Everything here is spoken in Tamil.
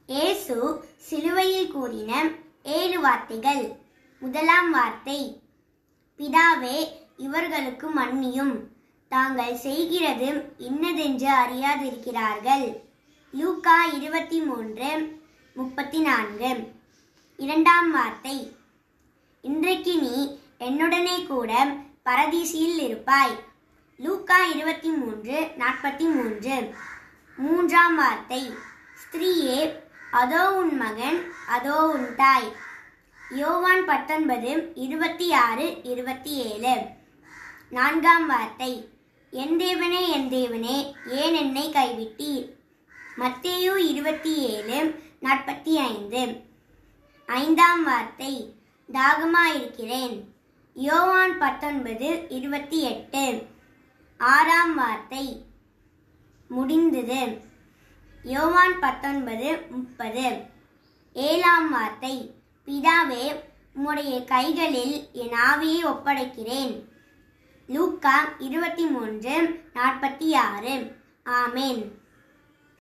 இயேசு சிலுவையில் கூறின ஏழு வார்த்தைகள் முதலாம் வார்த்தை பிதாவே இவர்களுக்கு மன்னியும் தாங்கள் செய்கிறது இன்னதென்று அறியாதிருக்கிறார்கள் லூக்கா இருபத்தி மூன்று முப்பத்தி நான்கு இரண்டாம் வார்த்தை இன்றைக்கு நீ என்னுடனே கூட பரதீசியில் இருப்பாய் லூக்கா இருபத்தி மூன்று நாற்பத்தி மூன்று மூன்றாம் வார்த்தை ஸ்திரீயே அதோ உன் மகன் அதோ உன் தாய் யோவான் பத்தொன்பது இருபத்தி ஆறு இருபத்தி ஏழு நான்காம் வார்த்தை என் தேவனே என் தேவனே ஏன் என்னை கைவிட்டீர் மத்தேயு இருபத்தி ஏழு நாற்பத்தி ஐந்து ஐந்தாம் வார்த்தை தாகமாயிருக்கிறேன் யோவான் பத்தொன்பது இருபத்தி எட்டு ஆறாம் வார்த்தை முடிந்தது யோவான் பத்தொன்பது முப்பது ஏழாம் வார்த்தை பிதாவே உம்முடைய கைகளில் என் ஆவியை ஒப்படைக்கிறேன் லூக்கா இருபத்தி மூன்று நாற்பத்தி ஆறு ஆமேன்